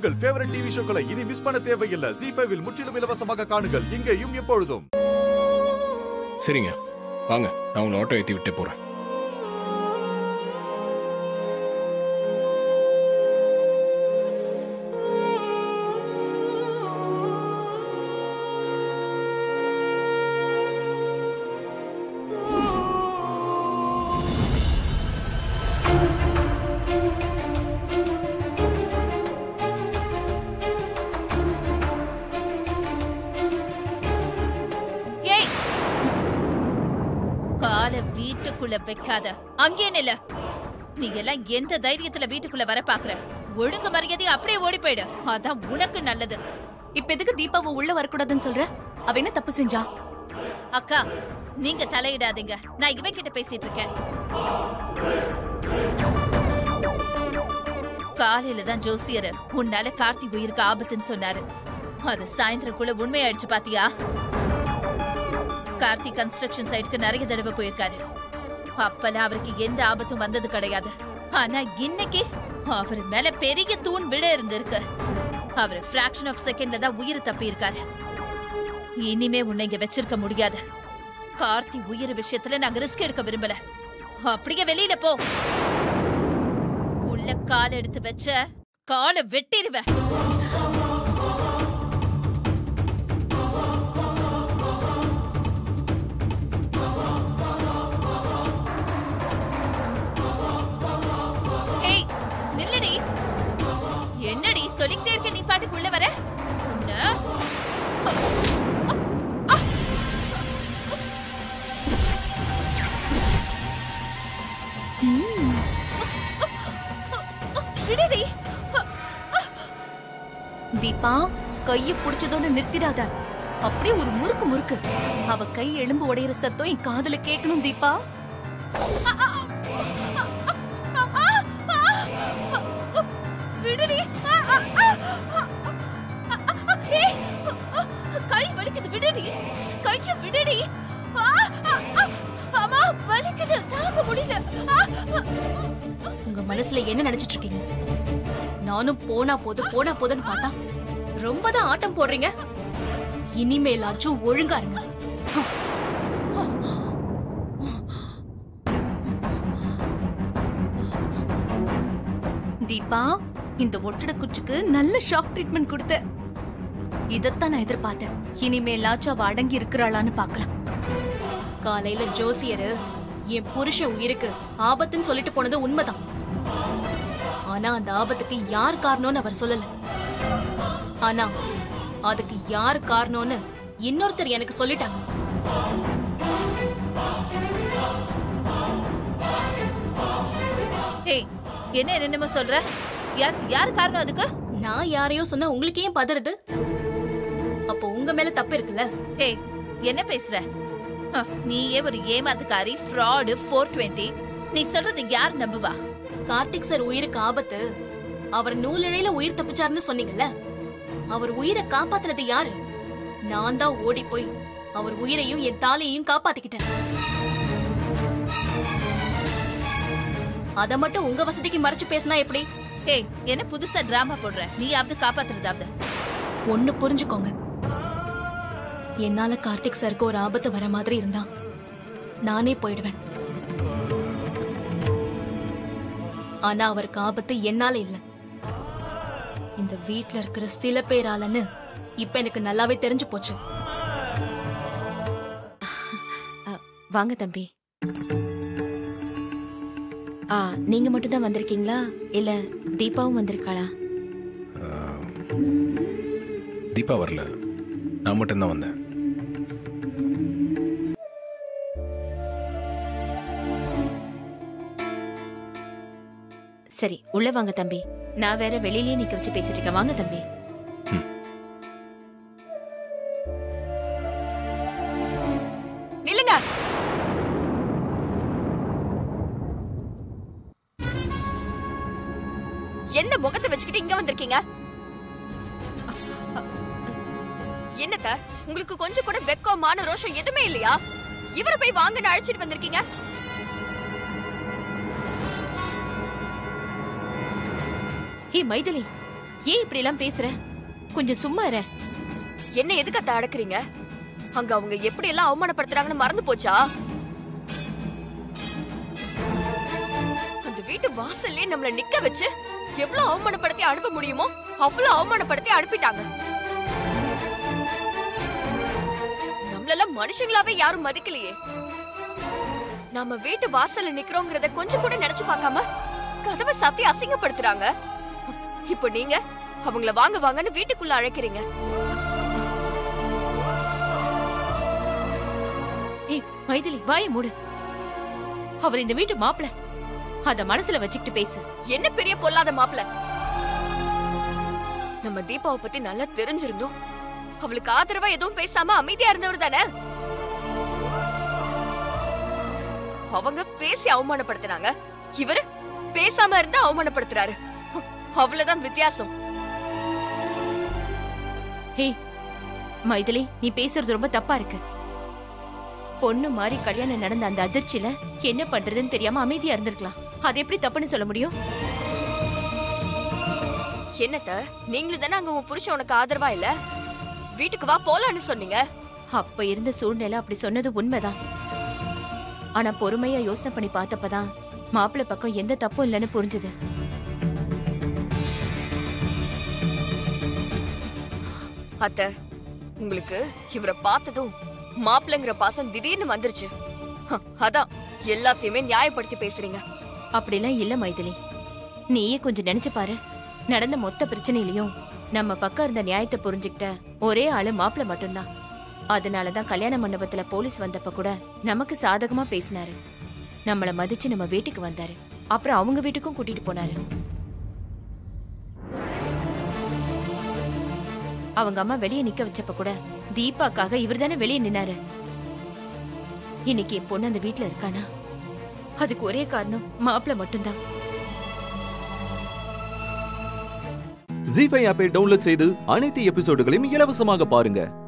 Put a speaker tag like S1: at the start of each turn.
S1: உங்கள் favourite TV ஷோக்களை இனி miss பண்ண தேவையில்லை ஜி ஃபைவில் முற்றிலும் இலவசமாக காணுங்கள் இங்கேயும் எப்பொழுதும்
S2: சரிங்க வாங்க நான் உங்களை ஆட்டோ ஏற்றி விட்டே போகிறேன்
S3: ஏய் கால வீட்டுக்குள்ள வைக்காத அங்கே நில்ல நீ எல்லாம் எந்த தைரியத்துல வீட்டுக்குள்ள வர பாக்குற ஒழுங்கு மரியாதை அப்படியே ஓடி போயிடு அதான் உனக்கு நல்லது
S4: இப்ப எதுக்கு தீபாவை உள்ள வரக்கூடாதுன்னு சொல்ற அவ என்ன தப்பு செஞ்சா
S3: அக்கா நீங்க தலையிடாதீங்க நான் இவன் கிட்ட பேசிட்டு இருக்கேன் காலையில தான் ஜோசியர் உன்னால கார்த்தி உயிருக்கு ஆபத்துன்னு சொன்னாரு அது சாயந்தரக்குள்ள உண்மையாயிடுச்சு பாத்தியா கார்த்தி கன்ஸ்ட்ரக்ஷன் சைட்டுக்கு நிறைய தடவை போயிருக்காரு அப்பெல்லாம் அவருக்கு எந்த ஆபத்தும் வந்தது கிடையாது ஆனா இன்னைக்கு அவர் மேல பெரிய தூண் விட இருந்திருக்கு அவர் பிராக்ஷன் ஆஃப் செகண்ட்ல தான் உயிர் தப்பி இருக்காரு இனிமே உன்னை இங்க வச்சிருக்க முடியாது கார்த்தி உயிர் விஷயத்துல நாங்க ரிஸ்க் எடுக்க விரும்பல அப்படியே வெளியில போ உள்ள கால் எடுத்து வச்ச காலை வெட்டிடுவேன் ஏய் நில்லுடி என்னடி சொல்லிக்கிட்டே இருக்க நீ பாட்டுக்கு உள்ள வர உன்னை விடுடி
S4: தீபா கைய புடிச்சதோட நிறுத்திடாத அப்படியே ஒரு முறுக்கு முறுக்கு அவ கை எலும்பு உடையிற சத்தம் என் காதுல கேட்கணும் தீபா
S3: விடுடி ஆ, ஆ, ஆ, ஆ, ஆ, ஏய், கை வலிக்குது விடுடி கைய விடுடி ஆ, ஆ, ஆ, அம்மா வலிக்குது தாங்க முடியல ஆ, ஆ.
S4: உங்க மனசுல என்ன நினைச்சிட்டு இருக்கீங்க நானும் போனா போது போனா போதுன்னு பார்த்தா ரொம்ப தான் ஆட்டம் போடுறீங்க இனிமேலாச்சும் ஒழுங்கா இருங்க தீபா இந்த ஒட்டட குச்சிக்கு நல்ல ஷாக் ட்ரீட்மெண்ட் கொடுத்த இதத்தான் நான் எதிர்பார்த்தேன் இனிமேலாச்சும் அவ அடங்கி இருக்கிறாளான்னு பார்க்கலாம் காலையில ஜோசியரு என் புருஷன் உயிருக்கு ஆபத்துன்னு சொல்லிட்டு போனது உண்மைதான் ஆனா அந்த ஆபத்துக்கு யார் காரணம்னு அவர் சொல்லல ஆனா அதுக்கு யார் காரணம்னு இன்னொருத்தர் எனக்கு சொல்லிட்டாங்க
S3: ஏய் என்ன என்னென்னமோ சொல்ற யார் யார் காரணம் அதுக்கு
S4: நான் யாரையோ சொன்னா உங்களுக்கு ஏன் பதறது அப்போ உங்க மேல தப்பு இருக்குல்ல
S3: ஏய் என்ன பேசுற ஹ, நீயே ஒரு ஏமாத்துக்காரி ஃப்ராடு ஃபோர் டுவெண்ட்டி நீ சொல்றது யார் நம்புவா
S4: கார்த்திக் சார் உயிருக்கு ஆபத்து அவர் நூலிழையில உயிர் தப்பிச்சாருன்னு சொன்னீங்கல்ல அவர் உயிரை காப்பாத்துனது யாரு நான் தான் ஓடி போய் அவர் உயிரையும் என் தாலியையும் காப்பாத்திக்கிட்டேன் அத மட்டும் உங்க வசதிக்கு மறைச்சு பேசினா எப்படி
S3: ஏய் என்ன புதுசா டிராமா போடுற நீயாவது காப்பாத்துறதாவது
S4: ஒண்ணு புரிஞ்சுக்கோங்க என்னால கார்த்திக் சாருக்கு ஒரு ஆபத்து வர மாதிரி இருந்தா நானே போயிடுவேன் ஆனா அவருக்கு ஆபத்து என்னால இல்ல இந்த வீட்ல இருக்கிற சில பேராலன்னு இப்ப எனக்கு நல்லாவே தெரிஞ்சு போச்சு
S5: வாங்க தம்பி ஆ நீங்க மட்டும் தான் வந்திருக்கீங்களா இல்ல தீபாவும் வந்திருக்காளா
S2: தீபா வரல நான் மட்டும்தான் வந்தேன்
S5: சரி உள்ள வாங்க தம்பி நான் வேற வெளியிலயே நிக்க வச்சு பேசிட்டு இருக்கேன் வாங்க தம்பி
S4: நில்லுங்க எந்த முகத்தை வச்சுக்கிட்டு இங்க வந்திருக்கீங்க என்னத்த உங்களுக்கு கொஞ்சம் கூட வெக்கம் மான ரோஷம் எதுவுமே இல்லையா இவரை போய் வாங்கன்னு அழைச்சிட்டு வந்திருக்கீங்க
S5: ஹே மைதிலி ஏன் இப்படி எல்லாம் பேசுற கொஞ்சம் சும்மா இரு
S6: என்ன எதுக்கு அத்தை அடக்குறீங்க அங்க அவங்க எப்படி எல்லாம் அவமானப்படுத்துறாங்கன்னு மறந்து போச்சா அந்த வீட்டு வாசல்லே நம்மள நிக்க வச்சு எவ்வளவு அவமானப்படுத்தி அனுப்ப முடியுமோ அவ்வளவு அவமானப்படுத்தி அனுப்பிட்டாங்க நம்மளெல்லாம் மனுஷங்களாவே யாரும் மதிக்கலையே நாம வீட்டு வாசல்ல நிக்கிறோங்கிறத கொஞ்சம் கூட நினைச்சு பார்க்காம கதவை சாத்தி அசிங்கப்படுத்துறாங்க இப்போ நீங்க அவங்கள வாங்க வாங்கன்னு வீட்டுக்குள்ள அழைக்கிறீங்க
S5: ஏய் மைதிலி வாயை மூடு அவர் இந்த வீட்டு மாப்பிள அத மனசுல வச்சுக்கிட்டு பேசு
S6: என்ன பெரிய பொல்லாத மாப்பிள நம்ம தீபாவை பத்தி நல்லா தெரிஞ்சிருந்தோம் அவளுக்கு ஆதரவா எதுவும் பேசாம அமைதியா இருந்தவர் தானே அவங்க பேசி அவமானப்படுத்தினாங்க இவரு பேசாம இருந்தா அவமானப்படுத்துறாரு அவ்வளவுதான் வித்தியாசம்
S5: ஏய் மைதிலி நீ பேசுறது ரொம்ப தப்பா இருக்கு பொண்ணு மாதிரி கல்யாணம் நடந்த அந்த அதிர்ச்சியில என்ன பண்றதுன்னு தெரியாம அமைதியா இருந்திருக்கலாம் அது எப்படி தப்புன்னு சொல்ல முடியும்
S6: என்னத்த நீங்களும் தானே அங்க உன் புருஷன் உனக்கு ஆதரவா இல்ல வீட்டுக்கு வா போலான்னு சொன்னீங்க
S5: அப்ப இருந்த சூழ்நிலை அப்படி சொன்னது உண்மைதான் ஆனா பொறுமையா யோசனை பண்ணி பார்த்தப்பதான் மாப்பிள்ளை பக்கம் எந்த தப்பும் இல்லைன்னு புரிஞ்சுது
S6: அத்த உங்களுக்கு இவரை பார்த்ததும் மாப்பிள்ளைங்கிற பாசம் திடீர்னு வந்துருச்சு ஹ, அதான் எல்லாத்தையுமே நியாயப்படுத்தி பேசுறீங்க
S5: அப்படிலாம் இல்ல மைதிலி நீயே கொஞ்சம் நினைச்சு பாரு நடந்த மொத்த பிரச்சனையிலயும் நம்ம பக்கம் இருந்த நியாயத்தை புரிஞ்சுக்கிட்ட ஒரே ஆளு மாப்பிள்ள மட்டும்தான் அதனாலதான் கல்யாண மண்டபத்துல போலீஸ் வந்தப்ப கூட நமக்கு சாதகமா பேசினாரு நம்மள மதிச்சு நம்ம வீட்டுக்கு வந்தாரு அப்புறம் அவங்க வீட்டுக்கும் கூட்டிட்டு போனாரு அவங்க அம்மா வெளியே நிக்க வச்சப்ப கூட தீபாக்காக இவர் தானே வெளியே நின்னாரு இன்னைக்கு என் பொண்ணு அந்த வீட்ல இருக்கானா அதுக்கு ஒரே காரணம் மாப்பிள்ள மட்டும்தான்
S7: ஜி ஃபைவ் ஆப்பை டவுன்லோட் செய்து அனைத்து எபிசோடுகளையும் இலவசமாக பாருங்க